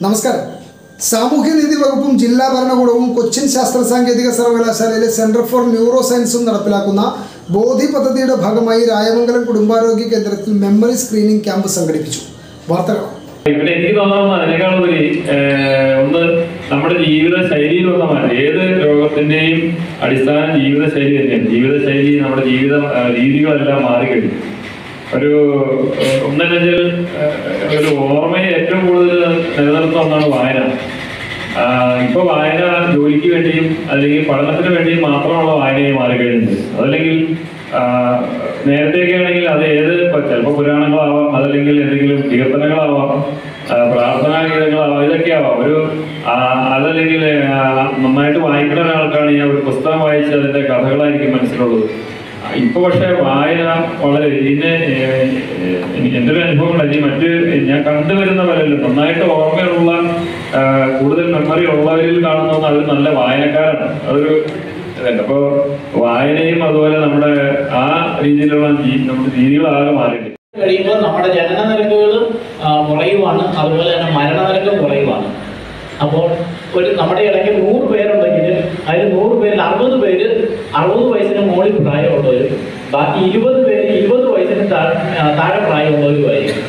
നമസ്കാരം സാമൂഹ്യനീതി വകുപ്പും ജില്ലാ ഭരണകൂടവും കൊച്ചിൻ ശാസ്ത്ര സാങ്കേതിക സർവകലാശാലയിലെ സെന്റർ ഫോർ ന്യൂറോ സയൻസും നടപ്പിലാക്കുന്ന ബോധി പദ്ധതിയുടെ ഭാഗമായി രായമംഗലം കുടുംബാരോഗ്യ കേന്ദ്രത്തിൽ മെമ്മറി സ്ക്രീനിംഗ് ക്യാമ്പ് സംഘടിപ്പിച്ചു വാർത്തകൾ ഇവിടെ എനിക്ക് തോന്നുന്ന അതിനേക്കാളുപരി ഏഹ്, ഒന്ന് നമ്മുടെ ജീവിത ശൈലിയിലുള്ള മാറ്റം ഏത് രോഗത്തിന്റെയും അടിസ്ഥാന ജീവിത ശൈലി തന്നെയാണ് ജീവിത ശൈലി നമ്മുടെ ജീവിത ഏഹ്, രീതികളെല്ലാം മാറിക്കഴിഞ്ഞു ഒരു ഏഹ്, ഒന്നെന്നു വെച്ചാൽ ഏഹ്, ഒരു ഓർമ്മയെ ഏറ്റവും കൂടുതൽ നിലനിർത്തുന്ന ഒന്നാണ് വായന ആഹ്, ഇപ്പൊ വായന ജോലിക്ക് വേണ്ടിയും അല്ലെങ്കിൽ പഠനത്തിന് വേണ്ടിയും മാത്രമുള്ള വായനയായി മാറിക്കഴിഞ്ഞിട്ടുണ്ട് അതല്ലെങ്കിൽ ആഹ്, നേരത്തെയൊക്കെ ആണെങ്കിൽ അത് ഏത് ഇപ്പൊ ചിലപ്പോൾ പുരാണങ്ങളാവാം അതല്ലെങ്കിൽ എന്തെങ്കിലും കീർത്തനങ്ങളാവാം ആഹ്, പ്രാർത്ഥനാ ഗീതങ്ങളാവാം ഇതൊക്കെ ആവാം ഒരു ആഹ്, അതല്ലെങ്കിൽ ആഹ്, നന്നായിട്ട് വായിക്കുന്ന ഒരാൾക്കാണെങ്കിൽ ഒരു പുസ്തകം വായിച്ച് അതിന്റെ കഥകളായിരിക്കും മനസ്സിലുള്ളത് ഇപ്പൊ പക്ഷെ വായന വളരെ ഇതിന് ഏഹ്, എനിക്ക് എൻ്റെ ഒരു അനുഭവം ഉണ്ട് മറ്റ് ഞാൻ കണ്ടുവരുന്ന പലരും നന്നായിട്ട് ഓർമ്മയുള്ള ആഹ്, കൂടുതൽ മെമ്മറി ഉള്ളവരിൽ കാണുന്ന അവർ നല്ല വായനക്കാരാണ് അതൊരു ഇതല്ല അപ്പോ വായനയും അതുപോലെ നമ്മുടെ ആ രീതിയിലുള്ള ജീ- നമ്മുടെ രീതികളാകെ മാറിയിട്ടുണ്ട് കഴിയുമ്പോൾ നമ്മുടെ ജനന നിരക്കുകൾ കുറയുവാണ് അതുപോലെ തന്നെ മരണനിരക്കും കുറയുവാണ് അപ്പോൾ ഒരു നമ്മുടെ ഇടയ്ക്ക് നൂറ് പേരുണ്ടെങ്കിൽ അതിൽ നൂറ് പേരിൽ അറുപത് പേര് അറുപത് വയസ്സിന് മുകളിൽ പ്രായമുള്ളവരും ബാക്കി ഇരുപത് പേര് ഇരുപത് വയസ്സിന് താഴെ ആ, താഴെ പ്രായമുള്ളവരുമായിരിക്കും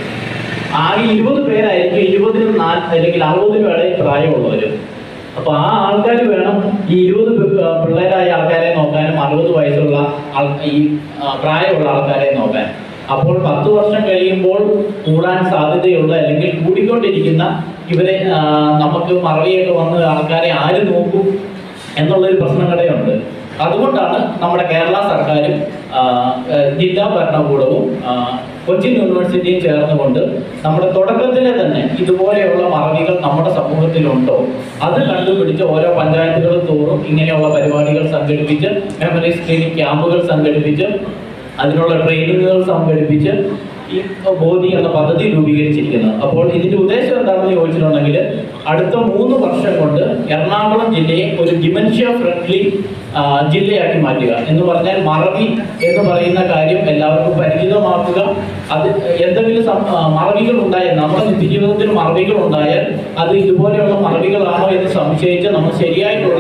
ആകെ ഇരുപത് പേരായിരിക്കും ഇരുപതിനും നാല് അല്ലെങ്കിൽ അറുപതിനും ഇടയിൽ പ്രായമുള്ളവർ അപ്പൊ ആ ആൾക്കാർ വേണം ഈ ഇരുപത് പി- ആ, പിള്ളേരായ ആൾക്കാരെ നോക്കാനും അറുപത് വയസ്സുള്ള ആൾ- ഈ ആ, പ്രായമുള്ള ആൾക്കാരെ നോക്കാൻ അപ്പോൾ പത്ത് വർഷം കഴിയുമ്പോൾ കൂടാൻ സാധ്യതയുള്ള അല്ലെങ്കിൽ കൂടിക്കൊണ്ടിരിക്കുന്ന ഇവരെ ആ, നമുക്ക് മറവിയൊക്കെ വന്ന് ആൾക്കാരെ ആര് നോക്കും എന്നുള്ളൊരു പ്രശ്നം കൂടെയുണ്ട് അതുകൊണ്ടാണ് നമ്മുടെ കേരള സർക്കാരും ആ, ആ, ജില്ലാ ഭരണകൂടവും ആ, കൊച്ചിൻ യൂണിവേഴ്സിറ്റിയും ചേർന്നുകൊണ്ട് നമ്മുടെ തുടക്കത്തിലെ തന്നെ ഇതുപോലെയുള്ള മറവികൾ നമ്മുടെ സമൂഹത്തിലുണ്ടോ അത് കണ്ടുപിടിച്ച് ഓരോ പഞ്ചായത്തുകൾ തോറും ഇങ്ങനെയുള്ള പരിപാടികൾ സംഘടിപ്പിച്ച് മെമ്മറി സ്ക്രീനിങ് ക്യാമ്പുകൾ സംഘടിപ്പിച്ച് അതിനുള്ള ട്രെയിനിങ്ങുകൾ സംഘടിപ്പിച്ച് ഈ ബോധി എന്ന പദ്ധതി രൂപീകരിച്ചിരിക്കുന്നത് അപ്പോൾ ഇതിന്റെ ഉദ്ദേശം എന്താണെന്ന് ചോദിച്ചിട്ടുണ്ടെങ്കിൽ അടുത്ത മൂന്ന് വർഷം കൊണ്ട് എറണാകുളം ജില്ലയെ ഒരു ഡിമെൻഷ്യ ഫ്രണ്ട്ലി ജില്ലയാക്കി മാറ്റുക എന്ന് പറഞ്ഞാൽ മറവി എന്ന് പറയുന്ന കാര്യം എല്ലാവർക്കും പരിചിതമാക്കുക അത് എന്തെങ്കിലും സം- ആ, മറവികൾ ഉണ്ടായാൽ നമ്മുടെ നിത്യജീവിതത്തിൽ മറവികൾ ഉണ്ടായാൽ അത് ഇതുപോലെയുള്ള മറവികളാണോ എന്ന് സംശയിച്ച് നമ്മൾ ശരിയായിട്ടുള്ള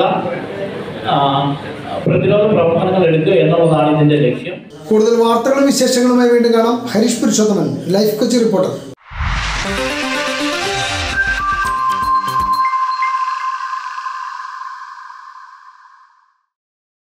ആ, പ്രതിരോധ പ്രവർത്തനങ്ങൾ എടുക്കുക എന്നുള്ളതാണ് ഇതിന്റെ ലക്ഷ്യം കൂടുതൽ വാർത്തകളും വിശേഷങ്ങളുമായി വീണ്ടും കാണാം ഹരീഷ് പുരുഷോത്തമൻ ലൈഫ് കൊച്ചി റിപ്പോർട്ടർ